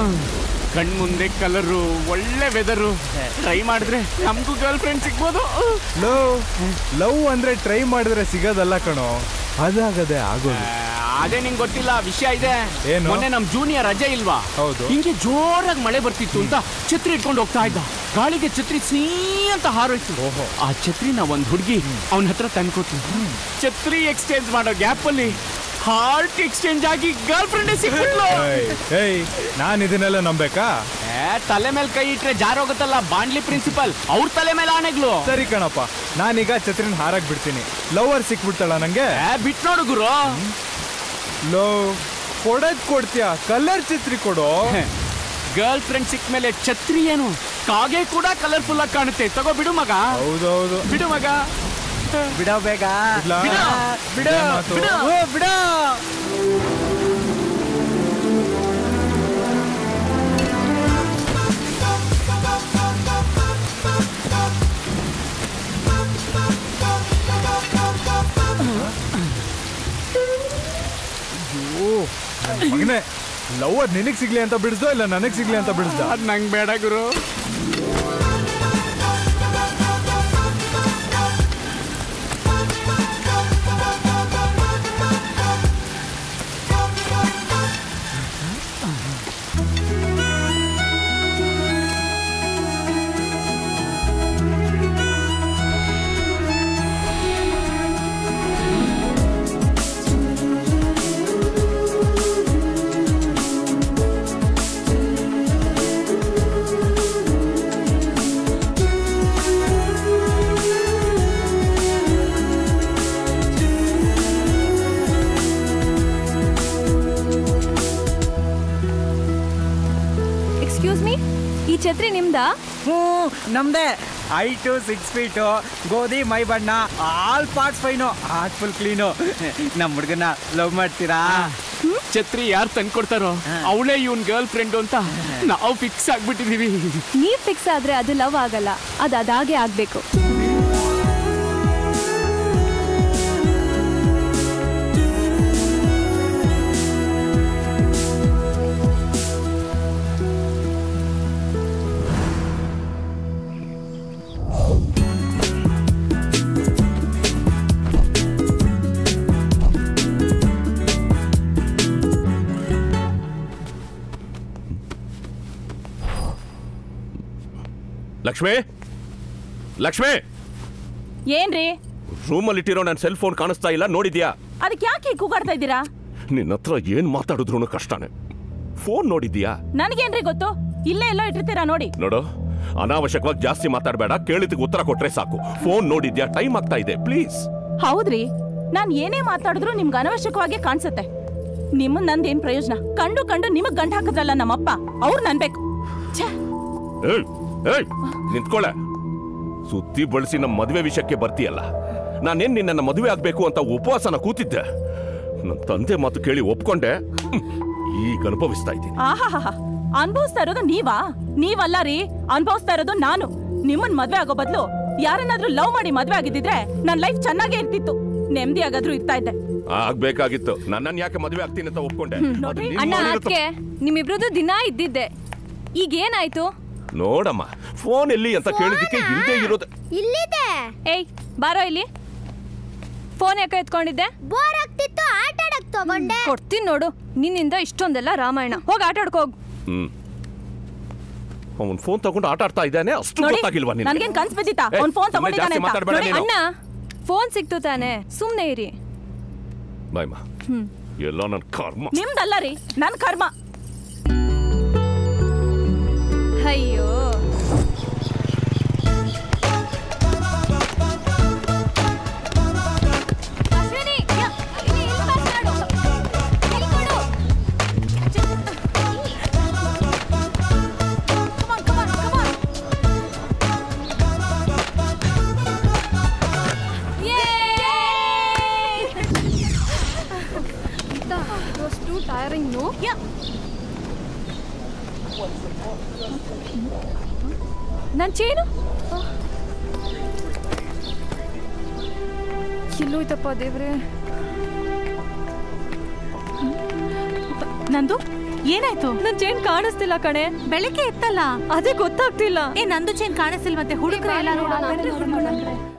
ಕಣ್ಮುಂದೆ ಕಲರು ಒಳ್ಳೆ weather try ಮಾಡಿದ್ರೆ ನಮಗೂ ಗರ್ಲ್ ಫ್ರೆಂಡ್ ಸಿಗ್ಬೋದು ಲವ್ ಲವ್ ಅಂದ್ರೆ ಟ್ರೈ ಮಾಡಿದ್ರೆ ಸಿಗೋದಲ್ಲ ಕಣೋ ಅದಾಗದೆ ಆಗೋದು ಅದೇ ನಿಂಗೆ ಗೊತ್ತಿಲ್ಲ ವಿಷಯ ಇದೆ ಏನು? ಮೊನ್ನೆ ನಮ್ ಜೂನಿಯರ್ ರಜೆ ಇಲ್ವಾ ಹೌದು. ಹಿಂಗೆ ಜೋರಾಗಿ ಮಳೆ ಬರ್ತಿತ್ತು ಅಂತ ಛತ್ರಿ ಇಟ್ಕೊಂಡು ಹೋಗ್ತಾ ಇದ್ದ ಗಾಳಿಗೆ ಛತ್ರಿ ಸೀ ಅಂತ ಹಾರೋಯ್ತು ಓಹೋ. ಆ ಛತ್ರಿನ ಒಂದ್ ಹುಡುಗಿ ಅವನ ಹತ್ರ ತಂದ್ಕೊಟ್ಲು ಛತ್ರಿ ಎಕ್ಸ್ಚೇಂಜ್ ಮಾಡೋ ಗ್ಯಾಪ್ ಅಲ್ಲಿ ಹಾರ್ಟ್ ಎಕ್ಸ್ಚೇಂಜ್ ಆಗಿ ಗರ್ಲ್ ಫ್ರೆಂಡ್ ಸಿಕ್ಬಿಟ್ಲು ಏಯ್, ಏಯ್ ನಾನ್ ಇದನ್ನೆಲ್ಲ ನಂಬೇಕಾ ಏ, ತಲೆ ಮೇಲೆ ಕೈ ಇಟ್ರೆ ಜಾರೋಗುತ್ತಲ್ಲ ಬಾಂಡ್ಲಿ ಪ್ರಿನ್ಸಿಪಲ್ ಅವ್ರ ತಲೆ ಮೇಲೆ ಆನೆಗ್ಲು ಸರಿ ಕಣಪ್ಪ ನಾನೀಗ ಛತ್ರಿನ ಹಾರಕ್ ಬಿಡ್ತೀನಿ ಲವರ್ ಸಿಕ್ಬಿಡ್ತಾಳ ನಂಗೆ ಏ, ಬಿಟ್ ನೋಡು ಗುರು ಲವ್ ಕೊಡದ್ ಕೊಡ್ತೀಯ ಕಲರ್ ಛತ್ರಿ ಕೊಡು ಗರ್ಲ್ ಫ್ರೆಂಡ್ ಸಿಕ್ಕ ಮೇಲೆ ಛತ್ರಿ ಏನು ಕಾಗೆ ಕೂಡ ಕಲರ್ಫುಲ್ ಆಗಿ ಕಾಣುತ್ತೆ ತಗೋ ಬಿಡು ಮಗ ಹೌದೌದು ಬಿಡು ಮಗ ಬಿಡೋ ಬೇಗ ಬಿಡ್ಲಾ? ಬಿಡು. ಇದೇ ಮಾತು. ಬಿಡು. ಓ ಬಿಡೋ ಓ ಮಗನೇ ಲವರ್ ನಿನಗ್ ಸಿಗ್ಲಿ ಅಂತ ಬಿಡಿಸ್ದೋ ಇಲ್ಲ ನನಗ್ ಸಿಗ್ಲಿ ಅಂತ ಬಿಡಿಸ್ದ ಅದ್ ನಂಗ್ ಬೇಡ ಗುರು ಎಕ್ಸ್ಕ್ಯೂಸ್ ಮೀ ಈ ಛತ್ರಿ ನಿಮ್ದಾ ಹ್ಞೂ ನಮ್ದೇ ಹೈಟು ಸಿಕ್ಸ್ ಫೀಟು ಗೋಧಿ ಮೈ ಬಣ್ಣ all parts fine heart full clean ನಮ್ಮ ಹುಡುಗನ ಲವ್ ಮಾಡ್ತೀರಾ ಛತ್ರಿ ಯಾರು ತಂದ್ಕೊಡ್ತಾರೋ ಅವಳೇ ಇವನ್ ಗರ್ಲ್ ಫ್ರೆಂಡ್ ಅಂತ ನಾವು ಫಿಕ್ಸ್ ಆಗ್ಬಿಟ್ಟಿದೀವಿ ನೀವ್ ಫಿಕ್ಸ್ ಆದ್ರೆ ಅದು ಲವ್ ಆಗಲ್ಲ ಅದು ಅದಾಗೆ ಆಗ್ಬೇಕು ಲಕ್ಷ್ಮಿ ಲಕ್ಷ್ಮಿ ಏನ್ರಿ ರೂಮಲ್ಲಿ ಇಟ್ಟಿರೋ ನನ್ನ ಸೆಲ್ ಫೋನ್ ಕಾಣಿಸ್ತಾ ಇಲ್ಲ ನೋಡಿದ್ಯಾ ಅದಕ್ಕೆ ಯಾಕೆ ಕೂಗಾಡ್ತಾ ಇದ್ದೀರಾ ನಿನ್ನ ಹತ್ರ ಏನ್ ಮಾತಾಡಿದ್ರು ಕಷ್ಟನೇ ಫೋನ್ ನೋಡಿದ್ಯಾ ನನಗೇನ್ರಿ ಗೊತ್ತು ಇಲ್ಲೇ ಎಲ್ಲೋ ಇಟ್ಟಿರ್ತೀರಾ ನೋಡಿ ನೋಡು ಅನಾವಶ್ಯಕವಾಗಿ ಜಾಸ್ತಿ ಮಾತಾಡಬೇಡ ಕೇಳಿದಕ್ಕೆ ಉತ್ತರ ಕೊಟ್ರೆ ಸಾಕು ಫೋನ್ ನೋಡಿದ್ಯಾ ಟೈಮ್ ಆಗ್ತಾ ಇದೆ ಪ್ಲೀಸ್ ಹೌದ್ರಿ ನಾನ್ ಏನೇ ಮಾತಾಡಿದ್ರು ನಿಮ್ಗೆ ಅನವಶ್ಯಕವಾಗಿ ಕಾಣಿಸುತ್ತೆ ನಿಮ್ಮನ್ ನಂದೇನ್ ಪ್ರಯೋಜನ ಕಂಡು ಕಂಡು ನಿಮಗ್ ಗಂಟ ಹಾಕದ್ರಲ್ಲ ನಮ್ಮಪ್ಪ ಅವ್ರು ನನ್ಬೇಕು ಛೇ ಏಯ್ ಏಯ್ ನಿಂತ್ಕೊಳ್ಳೆ ಸುದ್ದಿ ಬಳಸಿ ನಮ್ಮ ಮದುವೆ ವಿಷಯಕ್ಕೆ ಬರ್ತೀಯಲ್ಲ ನಾನೇನ್ ನಿನ್ನ ಮದುವೆ ಆಗ್ಬೇಕು ಅಂತ ಉಪವಾಸನ ಕೂತಿದ್ದೆ ನನ್ನ ತಂದೆ ಮಾತು ಕೇಳಿ ಒಪ್ಕೊಂಡೆ ಹ್ಮ್. ಈಗ ಅನುಭವಿಸ್ತಾ ಇದ್ದೀನಿ ಆಹಾಹಾ ಅನ್ಭವಿಸ್ತಾ ಇರೋದು ನೀವಾ ನೀವಲ್ಲ ರೀ ಅನ್ಭವಿಸ್ತಾ ಇರೋದು ನಾನು ನಿಮ್ಮನ್ ಮದ್ವೆ ಆಗೋ ಬದಲು ಯಾರನ್ನಾದ್ರೂ ಲವ್ ಮಾಡಿ ಮದ್ವೆ ಆಗಿದ್ದಿದ್ರೆ ನನ್ ಲೈಫ್ ಚೆನ್ನಾಗೇ ಇರ್ತಿತ್ತು ನೆಮ್ಮದಿಯಾಗಾದ್ರೂ ಇರ್ತಾ ಇದ್ದೆ ಆಗ್ಬೇಕಾಗಿತ್ತು ನನ್ನನ್ ಯಾಕೆ ಮದುವೆ ಆಗ್ತೀನಿ ಅಂತ ಒಪ್ಕೊಂಡೆ ಅದು ನೋಡ್ರಿ, ನೀನ್ ಅಣ್ಣ ಮಾಡಿರೋ ತಪ್ಪು. ಅದಕ್ಕೆ ನಿಮ್ಮಿಬ್ರದ್ದು ದಿನ ಇದ್ದಿದ್ದೆ ಈಗೇನಾಯ್ತು ನೋಡಮ್ಮ ಫೋನ್ ಎಲ್ಲಿ ಅಂತ ಕೇಳಿದಕ್ಕೆ ಇಲ್ಲದೆ ಇರೋದು ಇಲ್ಲಿದೆ ಏಯ್ ಬಾರೋ ಇಲ್ಲಿ ಫೋನ್ ಯಾಕೆ ಎತ್ಕೊಂಡಿದ್ದೆ ಬೋರ್ ಆಗ್ತಿತ್ತು ಆಟ ಆಡಕ್ ತಗೊಂಡೆ ಕೊಡ್ತೀನಿ ನೋಡು ನಿನ್ನಿಂದ ಇಷ್ಟೊಂದೆಲ್ಲ ರಾಮಾಯಣ ಹೋಗಿ ಆಟ ಆಡ್ಕೋ ಹೋಗು ಹ್ಮ್ ಅವನ್ ಫೋನ್ ತಗೊಂಡು ಆಟ ಆಡ್ತಾ ಇದ್ದಾನೆ ಅಷ್ಟು ನೋಡಿ ಗೊತ್ತಾಗಿಲ್ವಾ ನಿನ್ಗೆ ನನ್ಗೇನ್ ಕನ್ಸ್ ಬಿದ್ದಿತ್ತಾ ಏ, ಅವ್ನ್ ಫೋನ್ ಸುಮ್ನೆ ತಗೊಂಡಿದ್ದಾನೆ ಜಾಸ್ತಿ ಅಂತ ಮಾತಾಡ್ಬೇಡ ನೋಡಿ, ನೀನು. ಅಣ್ಣ ಫೋನ್ ಸಿಕ್ತು ತಾನೆ ಸುಮ್ನೆ ಇರಿ ಬಾಯ್ಮ ಎಲ್ಲ ನನ್ನ ಕರ್ಮ ನಿಮ್ದಲ್ಲ ರೀ ನನ್ ಕರ್ಮ ಅಯ್ಯೋ ಅಶ್ವಿನಿ, ಯಾ, ಇಲ್ಲಿ ಇಲ್ಲಿ pass ಮಾಡು. ಇಲ್ಲಿ ಕೊಡು. Come on, come on, come on. Yay! It was too tiring, no? Yeah. ನನ್ ಚೇನು ಎಲ್ಲೋಯ್ತಪ್ಪ ದೇವ್ರೆ ನಂದು ಏನಾಯ್ತು ನನ್ ಚೈನ್ ಕಾಣಿಸ್ತಿಲ್ಲ ಕಣೆ ಬೆಳಗ್ಗೆ ಇತ್ತಲ್ಲ ಅದೇ ಗೊತ್ತಾಗ್ತಿಲ್ಲ ಏ ನಂದು ಚೇನ್ ಕಾಣಿಸ್ತಿಲ್ವಂತೆ ಹುಡುಗರು ಎಲ್ಲಾರು